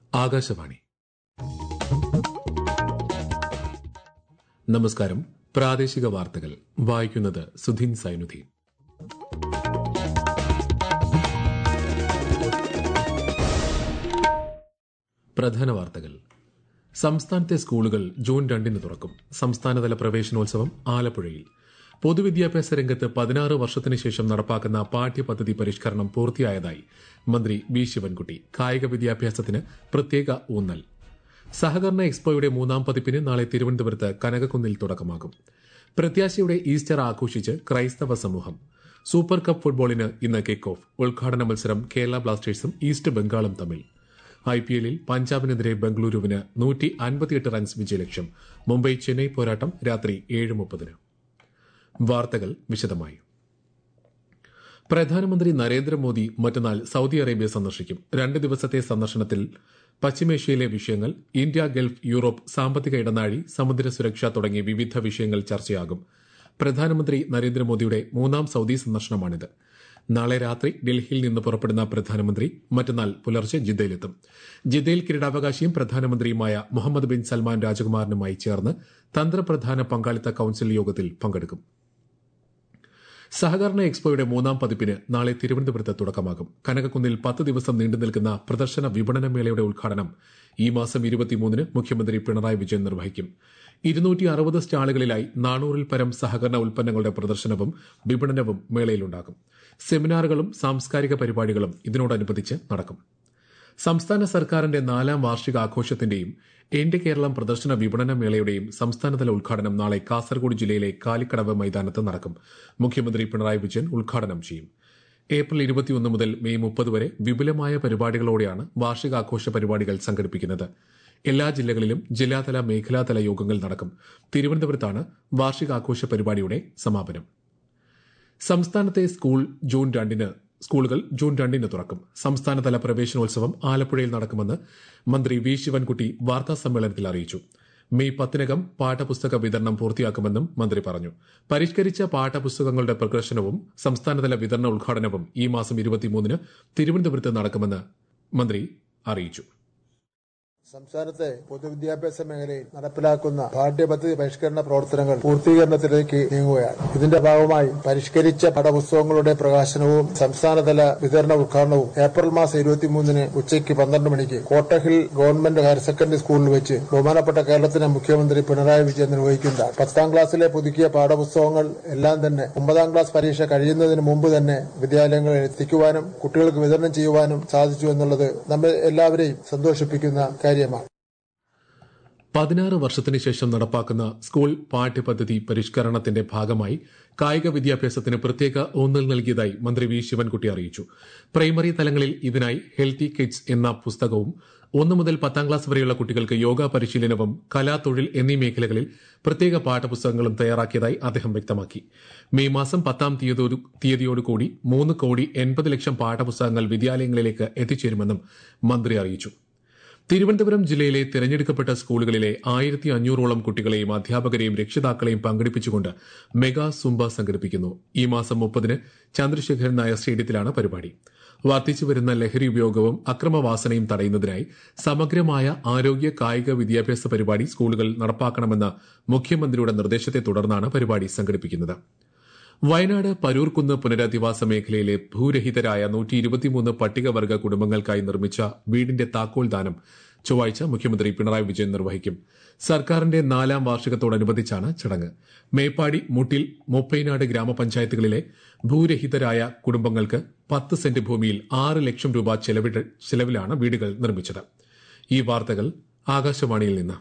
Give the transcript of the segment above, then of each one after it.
ആകാശവാണി നമസ്കാരം പ്രാദേശിക വാർത്തകൾ വായിക്കുന്നത് സുധീൻ സൈനുദ്ദീൻ പ്രധാന വാർത്തകൾ സംസ്ഥാനത്തെ സ്കൂളുകൾ ജൂൺ രണ്ടിന് തുറക്കും സംസ്ഥാനതല പ്രവേശനോത്സവം ആലപ്പുഴയിൽ പൊതുവിദ്യാഭ്യാസ രംഗത്ത് പതിനാറ് വർഷത്തിന് ശേഷം നടപ്പാക്കുന്ന പാഠ്യപദ്ധതി പരിഷ്കരണം പൂർത്തിയായതായി മന്ത്രി വി ശിവൻകുട്ടി കായിക വിദ്യാഭ്യാസത്തിന് പ്രത്യേക ഊന്നൽ സഹകരണ എക്സ്പോയുടെ മൂന്നാം പതിപ്പിന് നാളെ തിരുവനന്തപുരത്ത് കനകക്കുന്നിൽ തുടക്കമാകും പ്രത്യാശയുടെ ഈസ്റ്റർ ആഘോഷിച്ച് ക്രൈസ്തവ സമൂഹം സൂപ്പർ കപ്പ് ഫുട്ബോളിന് ഇന്ന് കിക്ക് ഓഫ് ഉദ്ഘാടന മത്സരം കേരള ബ്ലാസ്റ്റേഴ്സും ഈസ്റ്റ് ബംഗാളും തമ്മിൽ ഐ പി എല്ലിൽ പഞ്ചാബിനെതിരെ ബംഗളൂരുവിന് നൂറ്റി അൻപത്തിയെട്ട് റൺസ് വിജയലക്ഷ്യം മുംബൈ ചെന്നൈ പോരാട്ടം രാത്രി ഏഴ് മുപ്പതിന് വാർത്തകൾ വിശദമായി പ്രധാനമന്ത്രി നരേന്ദ്രമോദി മറ്റന്നാൾ സൌദി അറേബ്യ സന്ദർശിക്കും രണ്ട് ദിവസത്തെ സന്ദർശനത്തിൽ പശ്ചിമേഷ്യയിലെ വിഷയങ്ങൾ ഇന്ത്യ ഗൾഫ് യൂറോപ്പ് സാമ്പത്തിക ഇടനാഴി സമുദ്ര സുരക്ഷ തുടങ്ങിയ വിവിധ വിഷയങ്ങൾ ചർച്ചയാകും പ്രധാനമന്ത്രി നരേന്ദ്രമോദിയുടെ മൂന്നാം സൌദി സന്ദർശനമാണിത് നാളെ രാത്രി ഡൽഹിയിൽ നിന്ന് പുറപ്പെടുന്ന പ്രധാനമന്ത്രി മറ്റന്നാൾ പുലർച്ചെ ജിദ്ദയിലെത്തും ജിദ്ദയിൽ കിരീടാവകാശിയും പ്രധാനമന്ത്രിയുമായ മുഹമ്മദ് ബിൻ സൽമാൻ രാജകുമാരനുമായി ചേർന്ന് തന്ത്രപ്രധാന പങ്കാളിത്ത കൌൺസിൽ യോഗത്തിൽ പങ്കെടുക്കും സഹകരണ എക്സ്പോയുടെ മൂന്നാം പതിപ്പിന് നാളെ തിരുവനന്തപുരത്ത് തുടക്കമാകും കനകക്കുന്നിൽ പത്ത് ദിവസം നീണ്ടുനിൽക്കുന്ന പ്രദർശന വിപണന മേളയുടെ ഉദ്ഘാടനം ഈ മാസം ഇരുപത്തിമൂന്നിന് മുഖ്യമന്ത്രി പിണറായി വിജയൻ നിർവഹിക്കും ഇരുന്നൂറ്റി അറുപത് സ്റ്റാളുകളിലായി നാനൂറിൽ പരം സഹകരണ ഉൽപ്പന്നങ്ങളുടെ പ്രദർശനവും വിപണനവും മേളയിലുണ്ടാകും സെമിനാറുകളും സാംസ്കാരിക പരിപാടികളും ഇതിനോടനുബന്ധിച്ച് നടക്കും സംസ്ഥാന സർക്കാരിന്റെ നാലാം വാർഷികാഘോഷത്തിന്റെയും എന്റെ കേരളം പ്രദർശന വിപണന മേളയുടെയും സംസ്ഥാനതല ഉദ്ഘാടനം നാളെ കാസർഗോഡ് ജില്ലയിലെ കാലിക്കടവ് മൈതാനത്ത് നടക്കും മുഖ്യമന്ത്രി പിണറായി വിജയൻ ഉദ്ഘാടനം ചെയ്യും ഏപ്രിൽ ഇരുപത്തിയൊന്ന് മുതൽ മെയ് മുപ്പത് വരെ വിപുലമായ പരിപാടികളോടെയാണ് വാർഷികാഘോഷ പരിപാടികൾ സംഘടിപ്പിക്കുന്നത് എല്ലാ ജില്ലകളിലും ജില്ലാതല മേഖലാതല യോഗങ്ങൾ നടക്കും തിരുവനന്തപുരത്താണ് വാർഷികാഘോഷ പരിപാടിയുടെ സമാപനം സംസ്ഥാനത്തെ സ്കൂൾ ജൂൺ രണ്ടിന് സ്കൂളുകൾ ജൂൺ രണ്ടിന് തുറക്കും സംസ്ഥാനതല പ്രവേശനോത്സവം ആലപ്പുഴയിൽ നടക്കുമെന്ന് മന്ത്രി വി ശിവൻകുട്ടി വാർത്താ സമ്മേളനത്തിൽ അറിയിച്ചു മെയ് പത്തിനകം പാഠപുസ്തക വിതരണം പൂർത്തിയാക്കുമെന്നും മന്ത്രി പറഞ്ഞു പരിഷ്കരിച്ച പാഠപുസ്തകങ്ങളുടെ പ്രദർശനവും സംസ്ഥാനതല വിതരണ ഉദ്ഘാടനവും ഈ മാസം ഇരുപത്തിമൂന്നിന് തിരുവനന്തപുരത്ത് നടക്കുമെന്ന് മന്ത്രി അറിയിച്ചു സംസ്ഥാനത്തെ പൊതുവിദ്യാഭ്യാസ മേഖലയിൽ നടപ്പിലാക്കുന്ന പാഠ്യപദ്ധതി പരിഷ്കരണ പ്രവർത്തനങ്ങൾ പൂർത്തീകരണത്തിലേക്ക് നീങ്ങുകയാണ് ഇതിന്റെ ഭാഗമായി പരിഷ്കരിച്ച പാഠപുസ്തകങ്ങളുടെ പ്രകാശനവും സംസ്ഥാനതല വിതരണ ഉദ്ഘാടനവും ഏപ്രിൽ മാസം ഇരുപത്തിമൂന്നിന് ഉച്ചയ്ക്ക് പന്ത്രണ്ട് മണിക്ക് കോട്ടഹിൽ ഗവൺമെന്റ് ഹയർ സെക്കൻഡറി സ്കൂളിൽ വെച്ച് ബഹുമാനപ്പെട്ട കേരളത്തിലെ മുഖ്യമന്ത്രി പിണറായി വിജയൻ നിർവഹിക്കുന്നതാണ് പത്താം ക്ലാസ്സിലെ പുതുക്കിയ പാഠപുസ്തകങ്ങൾ എല്ലാം തന്നെ ഒമ്പതാം ക്ലാസ് പരീക്ഷ കഴിയുന്നതിന് മുമ്പ് തന്നെ വിദ്യാലയങ്ങളിൽ എത്തിക്കുവാനും കുട്ടികൾക്ക് വിതരണം ചെയ്യുവാനും സാധിച്ചു എന്നുള്ളത് നമ്മെ എല്ലാവരെയും സന്തോഷിപ്പിക്കുന്ന കാര്യമാണ് പതിനാറ് വർഷത്തിന് ശേഷം നടപ്പാക്കുന്ന സ്കൂൾ പാഠ്യപദ്ധതി പരിഷ്കരണത്തിന്റെ ഭാഗമായി കായിക വിദ്യാഭ്യാസത്തിന് പ്രത്യേക ഊന്നൽ നൽകിയതായി മന്ത്രി വി ശിവൻകുട്ടി അറിയിച്ചു പ്രൈമറി തലങ്ങളിൽ ഇതിനായി ഹെൽത്തി കിഡ്സ് എന്ന പുസ്തകവും ഒന്ന് മുതൽ പത്താം ക്ലാസ് വരെയുള്ള കുട്ടികൾക്ക് യോഗ പരിശീലനവും കലാ തൊഴിൽ എന്നീ മേഖലകളിൽ പ്രത്യേക പാഠപുസ്തകങ്ങളും തയ്യാറാക്കിയതായി അദ്ദേഹം വ്യക്തമാക്കി മെയ് മാസം പത്താം തീയതിയോടുകൂടി മൂന്ന് കോടി എൺപത് ലക്ഷം പാഠപുസ്തകങ്ങൾ വിദ്യാലയങ്ങളിലേക്ക് എത്തിച്ചേരുമെന്നും മന്ത്രി അറിയിച്ചു തിരുവനന്തപുരം ജില്ലയിലെ തിരഞ്ഞെടുക്കപ്പെട്ട സ്കൂളുകളിലെ ആയിരത്തി അഞ്ഞൂറോളം കുട്ടികളെയും അധ്യാപകരെയും രക്ഷിതാക്കളെയും പങ്കെടുപ്പിച്ചുകൊണ്ട് മെഗാ സുംബ സംഘടിപ്പിക്കുന്നു ഈ മാസം മുപ്പതിന് ചന്ദ്രശേഖരൻ നായർ സ്റ്റേഡിയത്തിലാണ് പരിപാടി വർദ്ധിച്ചു വരുന്ന ലഹരി ഉപയോഗവും അക്രമവാസനയും തടയുന്നതിനായി സമഗ്രമായ ആരോഗ്യ കായിക വിദ്യാഭ്യാസ പരിപാടി സ്കൂളുകൾ നടപ്പാക്കണമെന്ന മുഖ്യമന്ത്രിയുടെ നിർദ്ദേശത്തെ തുടർന്നാണ് പരിപാടി സംഘടിപ്പിക്കുന്നത് വയനാട് പരൂർക്കുന്ന് പുനരധിവാസ മേഖലയിലെ ഭൂരഹിതരായ നൂറ്റി ഇരുപത്തിമൂന്ന് പട്ടികവർഗ കുടുംബങ്ങൾക്കായി നിർമ്മിച്ച വീടിന്റെ താക്കോൽ ദാനം ചൊവ്വാഴ്ച മുഖ്യമന്ത്രി പിണറായി വിജയൻ നിർവഹിക്കും സർക്കാരിന്റെ നാലാം വാർഷികത്തോടനുബന്ധിച്ചാണ് ചടങ്ങ് മേപ്പാടി മുട്ടിൽ മുപ്പൈനാട് ഗ്രാമപഞ്ചായത്തുകളിലെ ഭൂരഹിതരായ കുടുംബങ്ങൾക്ക് പത്ത് സെന്റ് ഭൂമിയിൽ ആറ് ലക്ഷം രൂപ ചെലവിലാണ് വീടുകൾ നിർമ്മിച്ചത് ഈ വാർത്തകൾ ആകാശവാണിയിൽ നിന്ന്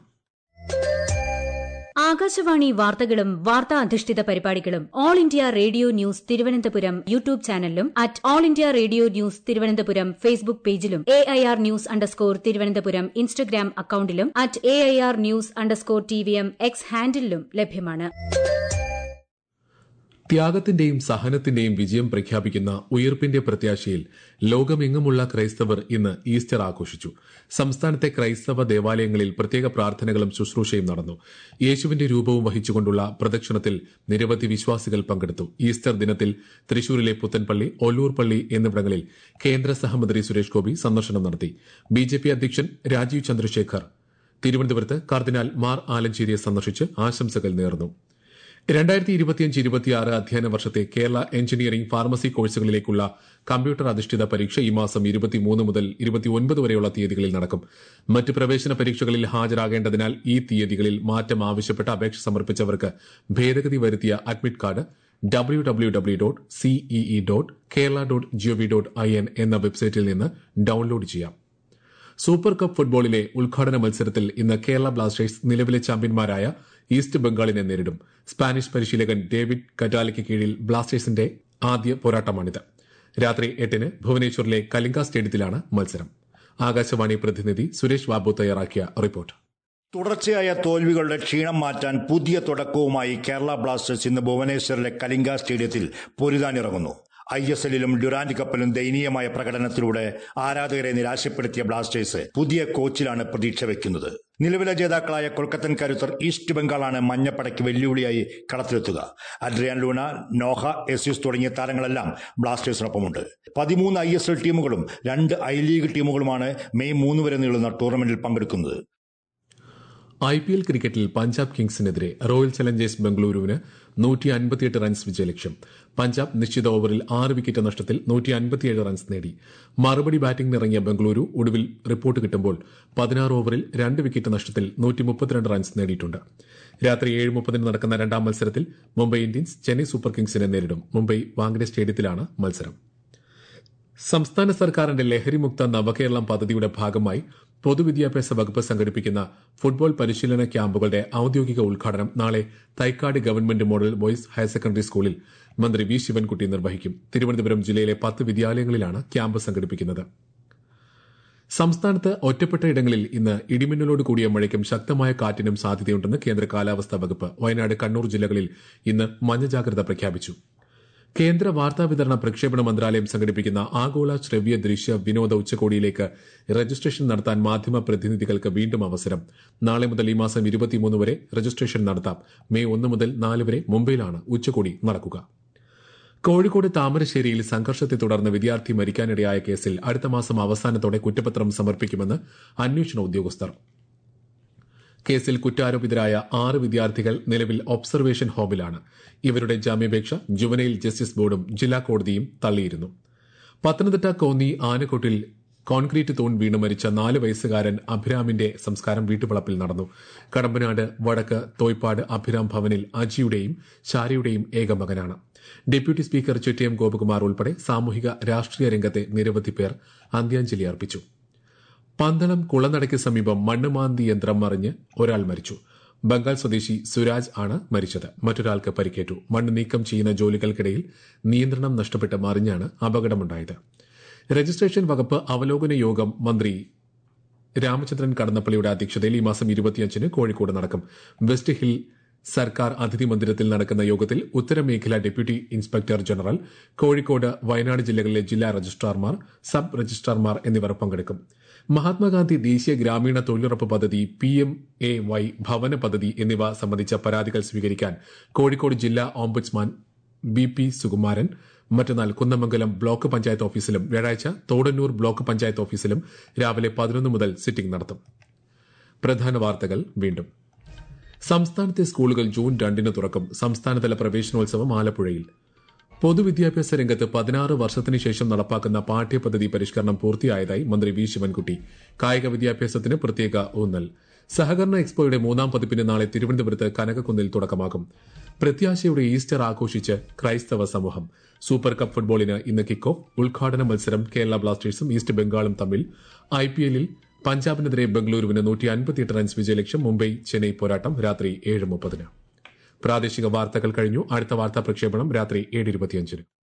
ആകാശവാണി വാർത്തകളും വാർത്താ അധിഷ്ഠിത പരിപാടികളും All India Radio news Thiruvananthapuram YouTube ചാനലിലും at All India Radio news Thiruvananthapuram Facebook പേജിലും A I R news underscore Thiruvananthapuram Instagram അക്കൌണ്ടിലും at A I R news underscore T V M X ഹാൻഡിലും ലഭ്യമാണ് ത്യാഗത്തിന്റെയും സഹനത്തിന്റെയും വിജയം പ്രഖ്യാപിക്കുന്ന ഉയർപ്പിന്റെ പ്രത്യാശയിൽ ലോകമെങ്ങുമുള്ള ക്രൈസ്തവർ ഇന്ന് ഈസ്റ്റർ ആഘോഷിച്ചു സംസ്ഥാനത്തെ ക്രൈസ്തവ ദേവാലയങ്ങളിൽ പ്രത്യേക പ്രാർത്ഥനകളും ശുശ്രൂഷയും നടന്നു യേശുവിന്റെ രൂപവും വഹിച്ചുകൊണ്ടുള്ള പ്രദക്ഷിണത്തിൽ നിരവധി വിശ്വാസികൾ പങ്കെടുത്തു ഈസ്റ്റർ ദിനത്തിൽ തൃശൂരിലെ പുത്തൻപള്ളി ഒല്ലൂർ പള്ളി എന്നിവിടങ്ങളിൽ കേന്ദ്ര സഹമന്ത്രി സുരേഷ് ഗോപി സന്ദർശനം നടത്തി ബി അധ്യക്ഷൻ രാജീവ് ചന്ദ്രശേഖർ തിരുവനന്തപുരത്ത് കർദിനാൾ മാർ ആലഞ്ചേരിയെ സന്ദർശിച്ച് ആശംസകൾ നേർന്നു രണ്ടായിരത്തി ഇരുപത്തിയഞ്ച് ഇരുപത്തിയാറ് അധ്യയന വർഷത്തെ കേരള എഞ്ചിനീയറിംഗ് ഫാർമസി കോഴ്സുകളിലേക്കുള്ള കമ്പ്യൂട്ടർ അധിഷ്ഠിത പരീക്ഷ ഈ മാസം ഇരുപത്തിമൂന്ന് മുതൽ ഇരുപത്തിയൊൻപത് വരെയുള്ള തീയതികളിൽ നടക്കും മറ്റ് പ്രവേശന പരീക്ഷകളിൽ ഹാജരാകേണ്ടതിനാൽ ഈ തീയതികളിൽ മാറ്റം ആവശ്യപ്പെട്ട് അപേക്ഷ സമർപ്പിച്ചവർക്ക് ഭേദഗതി വരുത്തിയ admit card W W W dot CEE dot Kerala dot GOV dot I N എന്ന വെബ്സൈറ്റിൽ നിന്ന് ഡൌൺലോഡ് ചെയ്യാം സൂപ്പർ കപ്പ് ഫുട്ബോളിലെ ഉദ്ഘാടന മത്സരത്തിൽ ഇന്ന് കേരള ബ്ലാസ്റ്റേഴ്സ് നിലവിലെ ചാമ്പ്യന്മാരായ ഈസ്റ്റ് ബംഗാളിനെ നേരിടും സ്പാനിഷ് പരിശീലകൻ ഡേവിഡ് കറ്റാലയ്ക്ക് കീഴിൽ ബ്ലാസ്റ്റേഴ്സിന്റെ ആദ്യ പോരാട്ടമാണിത് രാത്രി എട്ടിന് ഭുവനേശ്വറിലെ കലിംഗ സ്റ്റേഡിയത്തിലാണ് മത്സരം ആകാശവാണി പ്രതിനിധി സുരേഷ് ബാബു തയ്യാറാക്കിയ റിപ്പോർട്ട് തുടർച്ചയായ തോൽവികളുടെ ക്ഷീണം മാറ്റാൻ പുതിയ തുടക്കവുമായി കേരള ബ്ലാസ്റ്റേഴ്സ് ഇന്ന് ഭുവനേശ്വറിലെ കലിംഗ സ്റ്റേഡിയത്തിൽ പൊരുതാനിറങ്ങുന്നു ഐ എസ് എല്ലിലും ഡ്യൂറാന്റ് കപ്പലും ദയനീയമായ പ്രകടനത്തിലൂടെ ആരാധകരെ നിരാശപ്പെടുത്തിയ ബ്ലാസ്റ്റേഴ്സ് പുതിയ കോച്ചിലാണ് പ്രതീക്ഷ വയ്ക്കുന്നത് നിലവിലെ ജേതാക്കളായ കൊൽക്കത്തൻ കരുത്തർ ഈസ്റ്റ് ബംഗാളാണ് മഞ്ഞപ്പടയ്ക്ക് വെല്ലുവിളിയായി കളത്തിലെത്തുക അഡ്രിയാൻ ലൂണ നോഹ എസ്യൂസ് തുടങ്ങിയ താരങ്ങളെല്ലാം ബ്ലാസ്റ്റേഴ്സിനൊപ്പമുണ്ട് പതിമൂന്ന് ഐ എസ് എൽ ടീമുകളും രണ്ട് ഐ ലീഗ് ടീമുകളുമാണ് മെയ് മൂന്ന് വരെ നീളുന്ന ടൂർണമെന്റിൽ പങ്കെടുക്കുന്നത് ഐ പി എൽ ക്രിക്കറ്റിൽ പഞ്ചാബ് കിങ്സിനെതിരെ റോയൽ ചലഞ്ചേഴ്സ് ബംഗളൂരുവിന് നൂറ്റി അൻപത്തിയെട്ട് റൺസ് വിജയലക്ഷ്യം പഞ്ചാബ് നിശ്ചിത ഓവറിൽ ആറ് വിക്കറ്റ് നഷ്ടത്തിൽ നൂറ്റി അൻപത്തിയേഴ് റൺസ് നേടി മറുപടി ബാറ്റിംഗിനിറങ്ങിയ ബംഗളൂരു ഒടുവിൽ റിപ്പോർട്ട് കിട്ടുമ്പോൾ പതിനാറ് ഓവറിൽ രണ്ട് വിക്കറ്റ് നഷ്ടത്തിൽ നൂറ്റി മുപ്പത്തിരണ്ട് റൺസ് നേടിയിട്ടുണ്ട് രാത്രി ഏഴ് മുപ്പതിന് നടക്കുന്ന രണ്ടാം മത്സരത്തിൽ മുംബൈ ഇന്ത്യൻസ് ചെന്നൈ സൂപ്പർ കിങ്സിനെ നേരിടും മുംബൈ വാങ്കഡെ സ്റ്റേഡിയത്തിലാണ് മത്സരം സംസ്ഥാന സർക്കാരിന്റെ ലഹരിമുക്ത നവകേരളം പദ്ധതിയുടെ ഭാഗമായി പൊതുവിദ്യാഭ്യാസ വകുപ്പ് സംഘടിപ്പിക്കുന്ന ഫുട്ബോൾ പരിശീലന ക്യാമ്പുകളുടെ ഔദ്യോഗിക ഉദ്ഘാടനം നാളെ Thycaud government model boys higher secondary സ്കൂളിൽ മന്ത്രി വി ശിവൻകുട്ടി നിർവഹിക്കും തിരുവനന്തപുരം ജില്ലയിലെ പത്ത് വിദ്യാലയങ്ങളിലാണ് ക്യാമ്പ് സംഘടിപ്പിക്കുന്നത് സംസ്ഥാനത്ത് ഒറ്റപ്പെട്ട ഇടങ്ങളിൽ ഇന്ന് ഇടിമിന്നലോട് കൂടിയ മഴയ്ക്കും ശക്തമായ കാറ്റിനും സാധ്യതയുണ്ടെന്ന് കേന്ദ്ര കാലാവസ്ഥാ വകുപ്പ് വയനാട് കണ്ണൂർ ജില്ലകളിൽ ഇന്ന് മഞ്ഞ ജാഗ്രത പ്രഖ്യാപിച്ചു കേന്ദ്ര വാർത്താ വിതരണ പ്രക്ഷേപണ മന്ത്രാലയം സംഘടിപ്പിക്കുന്ന ആഗോള ശ്രവ്യ ദൃശ്യ വിനോദ ഉച്ചകോടിയിലേക്ക് രജിസ്ട്രേഷൻ നടത്താൻ മാധ്യമ പ്രതിനിധികൾക്ക് വീണ്ടും അവസരം നാളെ മുതൽ ഈ മാസം ഇരുപത്തിമൂന്ന് വരെ രജിസ്ട്രേഷൻ നടത്താം മെയ് ഒന്ന് മുതൽ നാല് വരെ മുംബൈയിലാണ് ഉച്ചകോടി നടക്കുക കോഴിക്കോട് താമരശ്ശേരിയിൽ സംഘർഷത്തെ തുടർന്ന് വിദ്യാർത്ഥി മരിക്കാനിടയായ കേസിൽ അടുത്ത മാസം അവസാനത്തോടെ കുറ്റപത്രം സമർപ്പിക്കുമെന്ന് അന്വേഷണ ഉദ്യോഗസ്ഥർ കേസിൽ കുറ്റാരോപിതരായ ആറ് വിദ്യാർത്ഥികൾ നിലവിൽ ഒബ്സർവേഷൻ ഹോമിലാണ് ഇവരുടെ ജാമ്യാപേക്ഷ ജുവനൈൽ ജസ്റ്റിസ് ബോർഡും ജില്ലാ കോടതിയും തള്ളിയിരുന്നു പത്തനംതിട്ട കോന്നി ആനക്കൊട്ടിൽ കോൺക്രീറ്റ് തൂൺ വീണ് മരിച്ച നാല് വയസ്സുകാരൻ അഭിരാമിന്റെ സംസ്കാരം വീട്ടുവളപ്പിൽ നടന്നു കടമ്പനാട് വടക്ക് തോയ്പാട് അഭിരാം ഭവനിൽ അജിയുടെയും ശാരയുടെയും ഏക മകനാണ് ഡെപ്യൂട്ടി സ്പീക്കർ ചുറ്റിയം ഗോപകുമാർ ഉൾപ്പെടെ സാമൂഹിക രാഷ്ട്രീയ രംഗത്തെ നിരവധി പേർ അന്ത്യാഞ്ജലി അർപ്പിച്ചു പന്തളം കുളനടയ്ക്ക് സമീപം മണ്ണുമാന്തി യന്ത്രം മറിഞ്ഞ് ഒരാൾ മരിച്ചു ബംഗാൾ സ്വദേശി സുരാജ് ആണ് മരിച്ചത് മറ്റൊരാൾക്ക് പരിക്കേറ്റു മണ്ണ് നീക്കം ചെയ്യുന്ന ജോലികൾക്കിടയിൽ നിയന്ത്രണം നഷ്ടപ്പെട്ട് മറിഞ്ഞാണ് അപകടമുണ്ടായത് രജിസ്ട്രേഷൻ വകുപ്പ് അവലോകന യോഗം മന്ത്രി രാമചന്ദ്രൻ കടന്നപ്പള്ളിയുടെ അധ്യക്ഷതയിൽ ഈ മാസം ഇരുപത്തിയഞ്ചിന് കോഴിക്കോട് നടക്കും വെസ്റ്റ് ഹിൽ സർക്കാർ അതിഥി മന്ദിരത്തിൽ നടക്കുന്ന യോഗത്തിൽ ഉത്തരമേഖല deputy inspector general Kozhikode Wayanad ജില്ലകളിലെ ജില്ലാ രജിസ്ട്രാർമാർ സബ് രജിസ്ട്രാർമാർ എന്നിവർ പങ്കെടുക്കും മഹാത്മാഗാന്ധി ദേശീയ ഗ്രാമീണ തൊഴിലുറപ്പ് പദ്ധതി പി എം എ വൈ ഭവന പദ്ധതി എന്നിവ സംബന്ധിച്ച പരാതികൾ സ്വീകരിക്കാൻ കോഴിക്കോട് ജില്ലാ ഓംബുഡ്സ്മാൻ ബി പി സുകുമാരൻ മറ്റന്നാൾ കുന്നമംഗലം ബ്ലോക്ക് പഞ്ചായത്ത് ഓഫീസിലും വ്യാഴാഴ്ച തോടന്നൂർ ബ്ലോക്ക് പഞ്ചായത്ത് ഓഫീസിലും രാവിലെ പതിനൊന്ന് മുതൽ സിറ്റിംഗ് നടത്തും പ്രധാന വാർത്തകൾ വീണ്ടും സംസ്ഥാനത്തെ സ്കൂളുകൾ ജൂൺ രണ്ടിന് തുറക്കും സംസ്ഥാനതല പ്രവേശനോത്സവം ആലപ്പുഴയിൽ പൊതുവിദ്യാഭ്യാസ രംഗത്ത് പതിനാറ് വർഷത്തിന് ശേഷം നടപ്പാക്കുന്ന പാഠ്യപദ്ധതി പരിഷ്കരണം പൂർത്തിയായതായി മന്ത്രി വി ശിവൻകുട്ടി കായിക വിദ്യാഭ്യാസത്തിന് പ്രത്യേക ഊന്നൽ സഹകരണ എക്സ്പോയുടെ മൂന്നാം പതിപ്പിന് നാളെ തിരുവനന്തപുരത്ത് കനകക്കുന്നിൽ തുടക്കമാകും പ്രത്യാശയുടെ ഈസ്റ്റർ ആഘോഷിച്ച് ക്രൈസ്തവ സമൂഹം സൂപ്പർ കപ്പ് ഫുട്ബോളിന് ഇന്ന് കിക്ക് ഓഫ് ഉദ്ഘാടന മത്സരം കേരള ബ്ലാസ്റ്റേഴ്സും ഈസ്റ്റ് ബംഗാളും തമ്മിൽ ഐ പി എല്ലിൽ പഞ്ചാബിനെതിരെ ബംഗളൂരുവിന് നൂറ്റി അൻപത്തിയെട്ട് റൺസ് വിജയലക്ഷ്യം മുംബൈ ചെന്നൈ പോരാട്ടം രാത്രി ഏഴ് മുപ്പതിന് പ്രാദേശിക വാർത്തകൾ കഴിഞ്ഞു അടുത്ത വാർത്താ പ്രക്ഷേപണം രാത്രി ഏഴ് ഇരുപത്തിയഞ്ചിന്